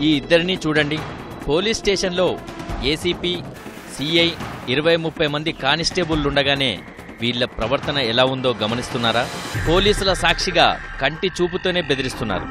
ఈ ఇద్దరిని చూడండి పోలీస్ స్టేషన్లో ఏసీపీ సిఐ ఇరవై ముప్పై మంది కానిస్టేబుల్లుండగానే వీళ్ళ ప్రవర్తన ఎలా ఉందో గమనిస్తున్నారా పోలీసుల సాక్షిగా కంటి చూపుతోనే బెదిరిస్తున్నారు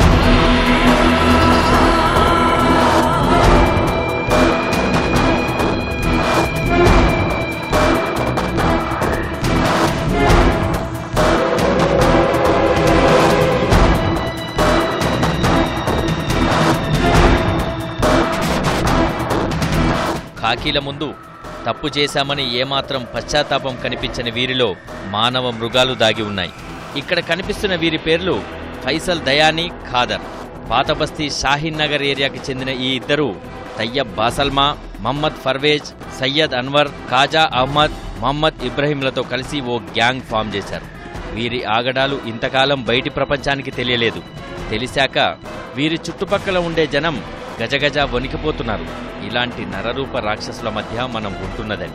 ఖాకీల ముందు తప్పు చేశామని ఏమాత్రం పశ్చాత్తాపం కనిపించని వీరిలో మానవ మృగాలు దాగి ఉన్నాయి ఇక్కడ కనిపిస్తున్న వీరి పేర్లు ఫైసల్ దయానీ ఖాదర్ పాతబస్తీ షాహీన్ నగర్ ఏరియాకి చెందిన ఈ ఇద్దరు తయ్యబ్ బాసల్మా మహమ్మద్ ఫర్వేజ్ సయ్యద్ అన్వర్ కాజా అహ్మద్ మహమ్మద్ ఇబ్రహీంలతో కలిసి ఓ గ్యాంగ్ ఫామ్ చేశారు వీరి ఆగడాలు ఇంతకాలం బయటి ప్రపంచానికి తెలియలేదు తెలిసాక వీరి చుట్టుపక్కల ఉండే జనం గజగజ వణికిపోతున్నారు ఇలాంటి నరరూప రాక్షసుల మధ్య మనం ఉంటున్నదని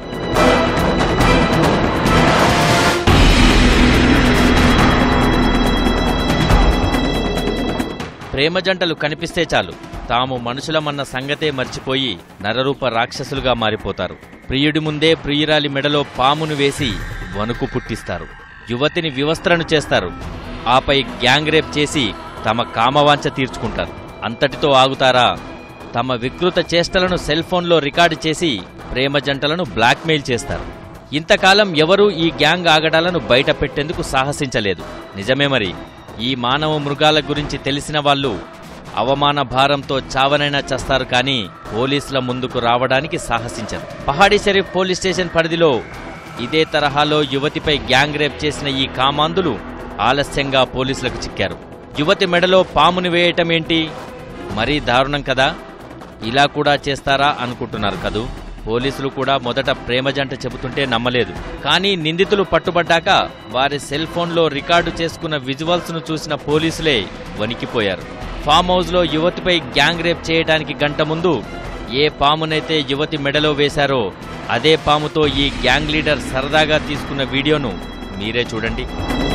ప్రేమ జంటలు కనిపిస్తే చాలు తాము మనుషులమన్న సంగతే మర్చిపోయి నరరూప రాక్షసులుగా మారిపోతారు ప్రియుడి ముందే ప్రియురాలి మెడలో పామును వేసి వణుకు పుట్టిస్తారు యువతిని వివస్త్రను చేస్తారు ఆపై గ్యాంగ్ రేప్ చేసి తమ కామవాంఛ తీర్చుకుంటారు అంతటితో ఆగుతారా తమ వికృత చేష్టలను సెల్ ఫోన్లో రికార్డు చేసి ప్రేమ జంటలను బ్లాక్మెయిల్ చేస్తారు ఇంతకాలం ఎవరూ ఈ గ్యాంగ్ ఆగడాలను బయట పెట్టేందుకు సాహసించలేదు నిజమే మరి ఈ మానవ మృగాల గురించి తెలిసిన వాళ్ళు అవమాన భారంతో చావనైనా చేస్తారు కానీ పోలీసుల ముందుకు రావడానికి సాహసించరు పహాడీ షరీఫ్ పోలీస్ స్టేషన్ పరిధిలో ఇదే తరహాలో యువతిపై గ్యాంగ్ రేప్ చేసిన ఈ కామాంధులు ఆలస్యంగా పోలీసులకు చిక్కారు యువతి మెడలో పాముని వేయటం ఏంటి మరీ దారుణం కదా ఇలా కూడా చేస్తారా అనుకుంటున్నారు కదూ పోలీసులు కూడా మొదట ప్రేమ జంట చెబుతుంటే నమ్మలేదు కానీ నిందితులు పట్టుబడ్డాక వారి సెల్ ఫోన్లో రికార్డు చేసుకున్న విజువల్స్ ను చూసిన పోలీసులే వణికిపోయారు ఫామ్ హౌస్ లో యువతిపై గ్యాంగ్ రేప్ చేయడానికి గంట ముందు ఏ పామునైతే యువతి మెడలో వేశారో అదే పాముతో ఈ గ్యాంగ్ లీడర్ సరదాగా తీసుకున్న వీడియోను మీరే చూడండి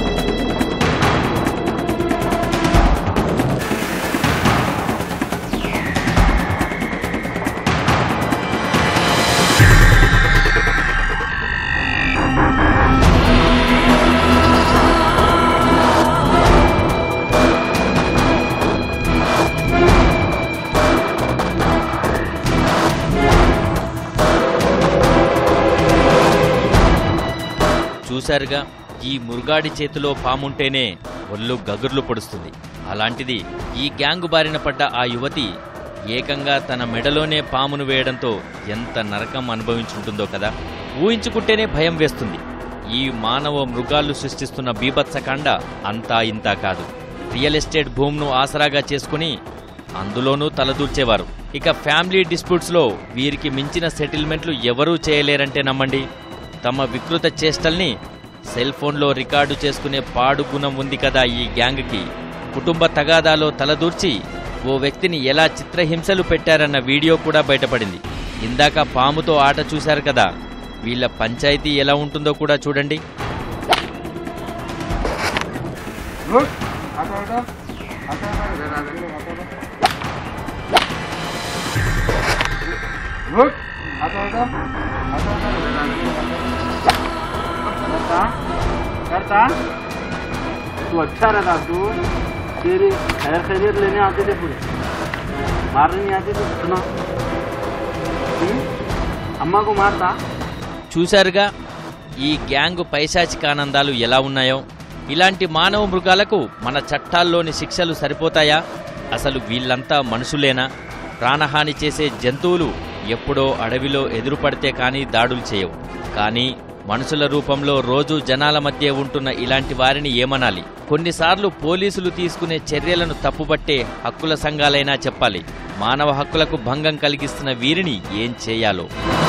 చూశారుగా ఈ మురుగాడి చేతిలో పాముంటేనే ఒళ్ళు గగుర్లు పొడుస్తుంది అలాంటిది ఈ గ్యాంగు బారిన పడ్డ ఆ యువతి ఏకంగా తన మెడలోనే పామును వేయడంతో ఎంత నరకం అనుభవించుంటుందో కదా ఊహించుకుంటేనే భయం వేస్తుంది ఈ మానవ మృగాలు సృష్టిస్తున్న బీభత్సకాండ అంతా ఇంతా కాదు రియల్ ఎస్టేట్ భూమును ఆసరాగా చేసుకుని అందులోనూ తలదూర్చేవారు ఇక ఫ్యామిలీ డిస్ప్యూట్స్లో వీరికి మించిన సెటిల్మెంట్లు ఎవరూ చేయలేరంటే నమ్మండి తమ వికృత చేష్టల్ని సెల్ ఫోన్లో రికార్డు చేసుకునే పాడు గుణం ఉంది కదా ఈ గ్యాంగ్కి కుటుంబ తగాదాలో తలదూర్చి ఓ వ్యక్తిని ఎలా చిత్రహింసలు పెట్టారన్న వీడియో కూడా బయటపడింది ఇందాక పాముతో ఆట చూశారు కదా వీళ్ళ పంచాయతీ ఎలా ఉంటుందో కూడా చూడండి Look, आता आता आता आता जरा जरा आता आता Look, आता आता आता आता जरा जरा करता करता तू अच्छा रहता तू तेरी खैर खैरियत लेने आते थे पूरे मारने नहीं आते थे सुना हम्म? अम्मा को मारता చూశారుగా ఈ గ్యాంగ్ పైశాచికానందాలు ఎలా ఉన్నాయో ఇలాంటి మానవ మృగాలకు మన చట్టాల్లోని శిక్షలు సరిపోతాయా అసలు వీళ్ళంతా మనుషులేనా ప్రాణహాని చేసే జంతువులు ఎప్పుడో అడవిలో ఎదురుపడితే కానీ దాడులు చేయవు కానీ మనుషుల రూపంలో రోజు జనాల మధ్య ఉంటున్న ఇలాంటి వారిని ఏమనాలి కొన్నిసార్లు పోలీసులు తీసుకునే చర్యలను తప్పుబట్టే హక్కుల సంఘాలైనా చెప్పాలి మానవ హక్కులకు భంగం కలిగిస్తున్న వీరిని ఏం చేయాలో